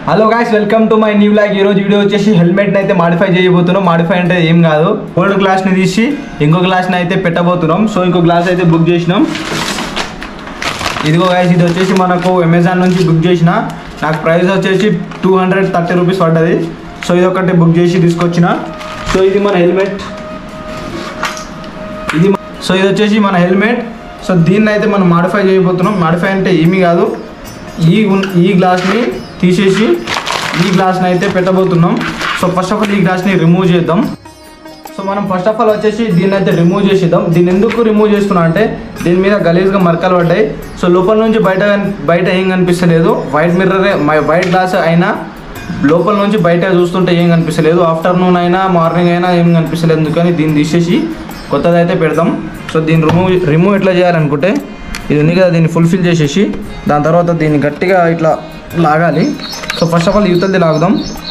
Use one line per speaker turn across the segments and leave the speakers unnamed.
hello guys welcome to my new vlog ఈరోజు video వచ్చేసి హెల్మెట్ని అయితే మాడిఫై చేయబోతున్నాం మాడిఫై అంటే ఏం కాదు ఓల్డ్ గ్లాస్ని తీసి ఇంకో గ్లాస్ని అయితే పెట్టబోతున్నాం సో ఇంకో గ్లాస్ అయితే బుక్ చేసినాం ఇదిగో గాయస్ ఇది వచ్చేసి మనకు అమెజాన్ నుంచి బుక్ చేసిన నాకు ప్రైస్ వచ్చేసి టూ హండ్రెడ్ థర్టీ రూపీస్ పడ్డది సో ఇది ఒకటి బుక్ చేసి తీసుకొచ్చిన సో ఇది మన హెల్మెట్ ఇది మ- సో ఇది వచ్చేసి మన హెల్మెట్ సో దీన్ని అయితే మనం మాడిఫై చేయబోతున్నాం మాడిఫై అంటే ఏమీ కాదు ఈ ఉన్- ఈ గ్లాస్ని తీసేసి ఈ గ్లాస్ని అయితే పెట్టబోతున్నాం సో ఫస్ట్ ఆఫ్ ఆల్ ఈ గ్లాస్ని రిమూవ్ చేద్దాం సో మనం ఫస్ట్ ఆఫ్ ఆల్ వచ్చేసి దీన్ని అయితే రిమూవ్ చేసేద్దాం దీన్ని ఎందుకు రిమూవ్ చేస్తున్నా అంటే దీని మీద గలీజ్గా మరకలు పడ్డాయి సో లోపల నుంచి బయట కన్- బయట ఏం కనిపిస్తలేదు వైట్ మిర్రరే వైట్ గ్లాస్ అయినా లోపల నుంచి బయట చూస్తుంటే ఏం కనిపిస్తలేదు ఆఫ్టర్నూన్ అయినా మార్నింగ్ అయినా ఏం కనిపిస్తలేదు అందుకని దీన్ని తీసేసి కొత్తది అయితే పెడదాం సో దీన్ని రిమూవ్ రిమూవ్ ఎట్లా చేయాలనుకుంటే ఇది ఉంది కదా దీన్ని ఫుల్ఫిల్ చేసేసి దాని తర్వాత దీన్ని గట్టిగా ఇట్లా లాగాలి సో ఫస్ట్ ఆఫ్ ఆల్ యువతలది లాగుదాం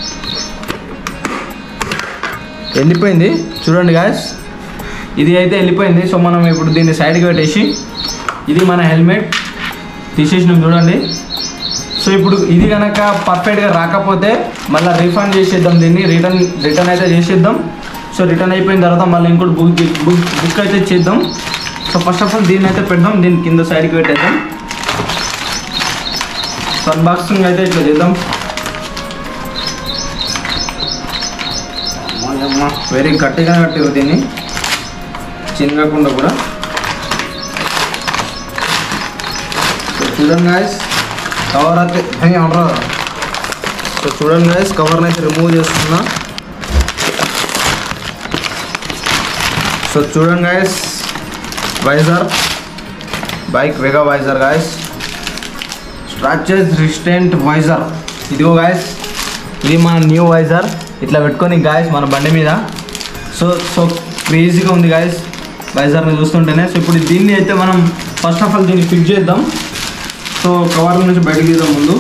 వెళ్ళిపోయింది చూడండి గాయస్ ఇది అయితే వెళ్ళిపోయింది సో మనం ఇప్పుడు దీన్ని సైడ్కి పెట్టేసి ఇది మన హెల్మెట్ తీసేసినాం చూడండి సో ఇప్పుడు ఇది కనుక పర్ఫెక్ట్గా రాకపోతే మళ్ళీ రీఫండ్ చేసేద్దాం దీన్ని రిటర్న్ రిటర్న్ అయితే చేసేద్దాం సో రిటర్న్ అయిపోయిన తర్వాత మళ్ళీ ఇంకోటి బుక్ బుక్ బుక్ అయితే చేద్దాం సో ఫస్ట్ ఆఫ్ ఆల్ దీన్ని అయితే పెడదాం దీన్ని కింద సైడ్కి పెట్టేద్దాం సో అన్బాక్సింగ్ అయితే ఇట్లా చేద్దాం వెరీ గట్టిగా కట్టారు దీన్ని చిన్నగకుండా కూడా సో చూడండి గాయస్ కవర్ అయితే హే, అనరా సో చూడండి గాయస్ కవర్ని అయితే రిమూవ్ చేస్తున్నా సో చూడండి guys visor bike Vega visor guys scratches resistant visor ఇదిగో గాయస్ ఇది మన న్యూ వైజర్ ఇట్లా పెట్టుకొని గాయస్ మన బండి మీద సో సో క్రేజీగా ఉంది గాయస్ వైజర్ని చూస్తుంటేనే సో ఇప్పుడు దీన్ని అయితే మనం ఫస్ట్ ఆఫ్ ఆల్ దీన్ని ఫిక్స్ చేద్దాం సో కవర్ల నుంచి బయటకు తీద్దాం ముందు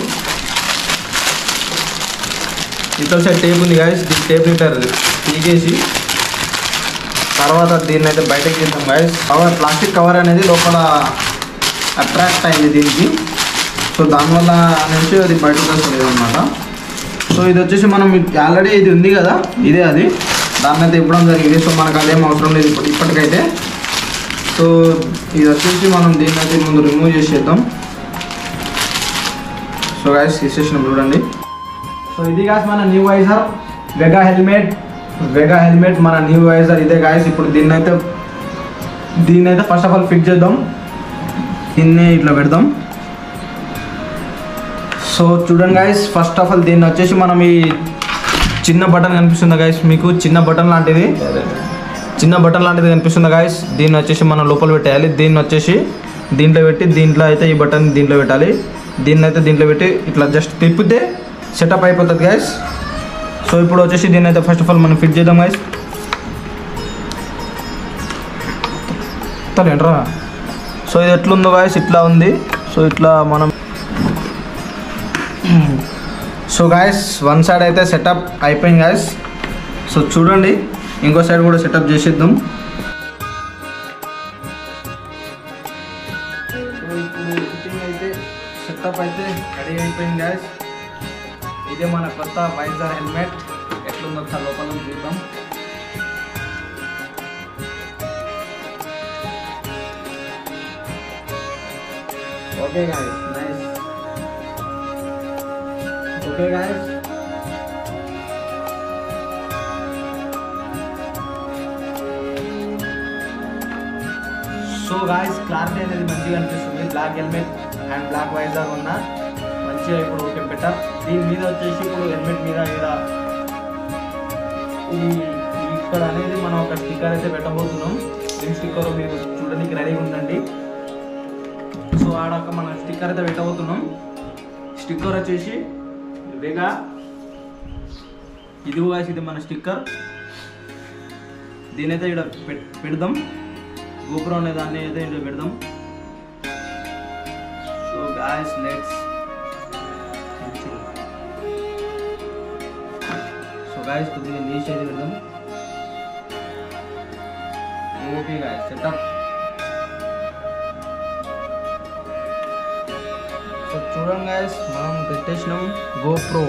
ఇతర సైడ్ టేప్ ఉంది గాయస్ దీని టేప్ లీటర్ తీగేసి తర్వాత దీన్ని అయితే బయటకు తీద్దాం గాయస్ కవర్ ప్లాస్టిక్ కవర్ అనేది లోపల అట్రాక్ట్ అయింది దీనికి సో దానివల్ల నుంచి అది బయటకు వస్తుంది అనమాట సో ఇది వచ్చేసి మనం ఆల్రెడీ ఇది ఉంది కదా ఇదే అది దాన్ని అయితే ఇవ్వడం జరిగింది సో మనకు అదేం అవసరం లేదు ఇప్పుడు ఇప్పటికైతే సో ఇది వచ్చేసి మనం దీన్ని అయితే ముందు రిమూవ్ చేసేద్దాం సో గాయస్ తీసేసినాం చూడండి సో ఇది గాయస్ మన new visor Vega helmet Vega helmet మన న్యూ వైజర్ ఇదే గాయస్ ఇప్పుడు దీన్ని అయితే దీన్ని అయితే ఫస్ట్ ఆఫ్ ఆల్ ఫిక్స్ చేద్దాం దీన్ని ఇట్లా పెడదాం సో చూడండి గాయస్ ఫస్ట్ ఆఫ్ ఆల్ దీన్ని వచ్చేసి మనం ఈ చిన్న బటన్ కనిపిస్తుంది గాయస్ మీకు చిన్న బటన్ లాంటిది చిన్న బటన్ లాంటిది కనిపిస్తుంది గాయస్ దీన్ని వచ్చేసి మనం లోపల పెట్టేయాలి దీన్ని వచ్చేసి దీంట్లో పెట్టి దీంట్లో అయితే ఈ బటన్ దీంట్లో పెట్టాలి దీన్ని అయితే దీంట్లో పెట్టి ఇట్లా జస్ట్ తిప్పితే సెటప్ అయిపోతుంది గాయస్ సో ఇప్పుడు వచ్చేసి దీన్ని అయితే ఫస్ట్ ఆఫ్ ఆల్ మనం ఫిట్ చేద్దాం గాయస్ ఏంట్రా సో ఇది ఎట్లుందో గాయస్ ఇట్లా ఉంది సో ఇట్లా మనం సో గాయస్ వన్ సైడ్ అయితే సెటప్ అయిపోయింది గాయస్ సో చూడండి ఇంకో సైడ్ కూడా సెటప్ చేసేద్దాం సో ఇప్పుడు ఫిట్టింగ్ అయితే సెటప్ అయితే రెడీ అయిపోయింది గాయస్ ఇదే మన కొత్త వైజర్ హెల్మెట్ ఎట్లుందో ఒకసారి లోపల నుంచి చూద్దాం okay guys nice okay guys so guys clarity అనేది మంచిగా అనిపిస్తుంది black helmet and black visor ఉన్న మంచిగా ఇప్పుడు ఓకే బెటర్ దీని మీద వచ్చేసి ఇప్పుడు హెల్మెట్ మీద ఇక్కడ ఈ ఇక్కడ అనేది మనం ఒక స్టిక్కర్ అయితే పెట్టబోతున్నాం దీని స్టిక్కర్ మీరు చూడడానికి రెడీగా ఉందండి సో ఆడొక మనం స్టిక్కర్ అయితే పెట్టబోతున్నాం స్టిక్కర్ వచ్చేసి వేగా ఇది guys, ఇది మన స్టిక్కర్ దీని అయితే ఇక్కడ పెట్- పెడదాం గోపురం అనే దాన్ని అయితే ఇక్కడ పెడదాం so guys let's so guys కొద్దిగా నీచ్ అయితే పెడదాం ఓకే గాయస్ సెటప్ సో చూడండి చూడండి గాయస్ మనం పెట్టేసినాం గోప్రో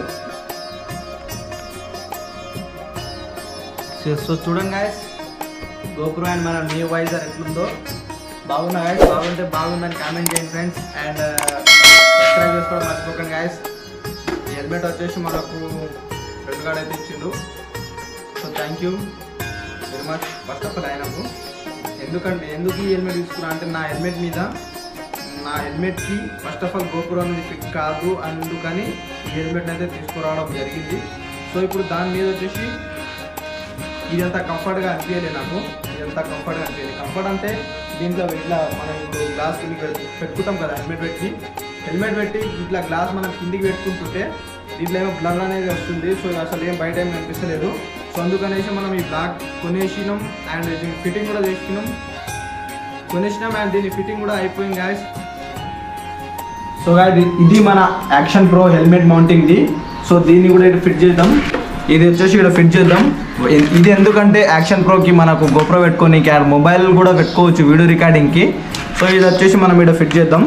సో చూడండి గాయస్ గోప్రో అండ్ మన న్యూ వైజర్ ఎట్లుందో బాగున్నా గాయస్ బాగుంటే బాగుందని కామెంట్ చేయండి ఫ్రెండ్స్ అండ్ సబ్స్క్రైబ్ చేసుకోవడం మర్చిపోకండి గాయస్ ఈ హెల్మెట్ వచ్చేసి మనకు ఫ్రెండ్ గార్డ్ అయితే ఇచ్చిండు so thank you very much first of all ఆయనకు ఎందుకంటే ఎందుకు ఈ హెల్మెట్ తీసుకున్నా అంటే నా హెల్మెట్ మీద నా హెల్మెట్కి ఫస్ట్ ఆఫ్ ఆల్ గోపురం అనేది ఫిట్ కాదు అందుకని ఈ హెల్మెట్ అయితే తీసుకురావడం జరిగింది సో ఇప్పుడు దాని మీద వచ్చేసి ఇదంతా కంఫర్ట్గా అనిపించలేదు నాకు ఇదంతా కంఫర్ట్గా అనిపించలేదు కంఫర్ట్ అంటే దీంట్లో ఇట్లా మనం ఇప్పుడు గ్లాస్ కిందికి పెట్టు- పెట్టుకుంటాం కదా హెల్మెట్ పెట్టి హెల్మెట్ పెట్టి ఇట్లా గ్లాస్ మనం కిందికి పెట్టుకుంటుంటే దీంట్లో ఏమో బ్లర్ అనేది వస్తుంది సో అసలు ఏం బయట ఏం కనిపిస్తలేదు సో అందుకనేసి మనం ఈ బ్లాక్ కొనేసినాం అండ్ దీని ఫిట్టింగ్ కూడా చేసుకున్నాం కొనేసినాం అండ్ దీని ఫిట్టింగ్ కూడా అయిపోయింది గాయస్ సో గాయస్ ఇది మన యాక్షన్ ప్రో హెల్మెట్ మౌంటింగ్ది సో దీన్ని కూడా ఇక్కడ ఫిట్ చేద్దాం ఇది వచ్చేసి ఇక్కడ ఫిట్ చేద్దాం ఇ- ఇది ఎందుకంటే యాక్షన్ ప్రోకి మనకు గోప్రో పెట్టుకొని మొబైల్ కూడా పెట్టుకోవచ్చు వీడియో రికార్డింగ్కి సో ఇది వచ్చేసి మనం ఇక్కడ ఫిట్ చేద్దాం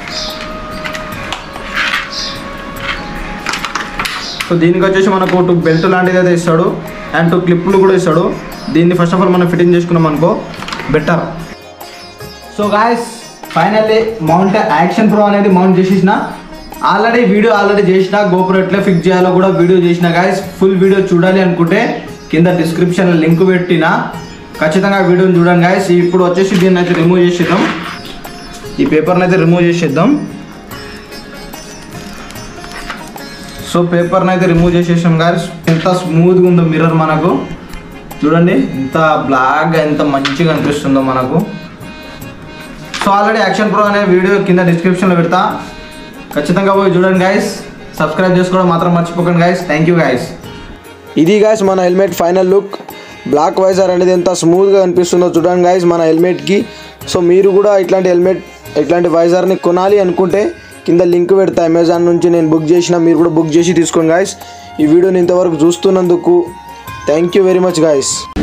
సో దీనికి వచ్చేసి మనకు టూ బెల్ట్ లాంటిది అయితే ఇస్తాడు అండ్ టూ క్లిప్లు కూడా ఇస్తాడు దీన్ని ఫస్ట్ ఆఫ్ ఆల్ మనం ఫిట్టింగ్ చేసుకున్నాం అనుకో better so guys finally mount action pro అనేది మౌంట్ చేసేసిన ఆల్రెడీ వీడియో ఆల్రెడీ చేసిన గోపురం ఎట్లా ఫిక్స్ చేయాలో కూడా వీడియో చేసిన గాయస్ ఫుల్ వీడియో చూడాలి అనుకుంటే కింద డిస్క్రిప్షన్లో లింక్ పెట్టిన ఖచ్చితంగా వీడియోని చూడండి గాయస్ ఇప్పుడు వచ్చేసి దీన్ని అయితే రిమూవ్ చేసేద్దాం ఈ పేపర్ని అయితే రిమూవ్ చేసేద్దాం సో పేపర్ని అయితే రిమూవ్ చేసేసాం గాయస్ ఎంత స్మూత్గా ఉందో మిర్రర్ మనకు చూడండి ఎంత బ్లాక్గా ఎంత మంచిగా అనిపిస్తుందో మనకు సో ఆల్రెడీ యాక్షన్ ప్రో అనే వీడియో కింద డిస్క్రిప్షన్లో పెడతా ఖచ్చితంగా పోయి చూడండి గైస్ సబ్స్క్రైబ్ చేసుకోవడం మాత్రం మర్చిపోకండి గైస్ థ్యాంక్ యూ గైస్
ఇది గాయస్ మన helmet final look black visor అనేది ఎంత స్మూత్గా అనిపిస్తుందో చూడండి గాయస్ మన హెల్మెట్కి సో మీరు కూడా ఇట్లాంటి హెల్మెట్ ఇట్లాంటి వైజర్ని కొనాలి అనుకుంటే కింద లింక్ పెడతా అమెజాన్ నుంచి నేను బుక్ చేసిన మీరు కూడా బుక్ చేసి తీసుకోండి గాయస్ ఈ వీడియోని ఇంతవరకు చూస్తున్నందుకు thank you very much guys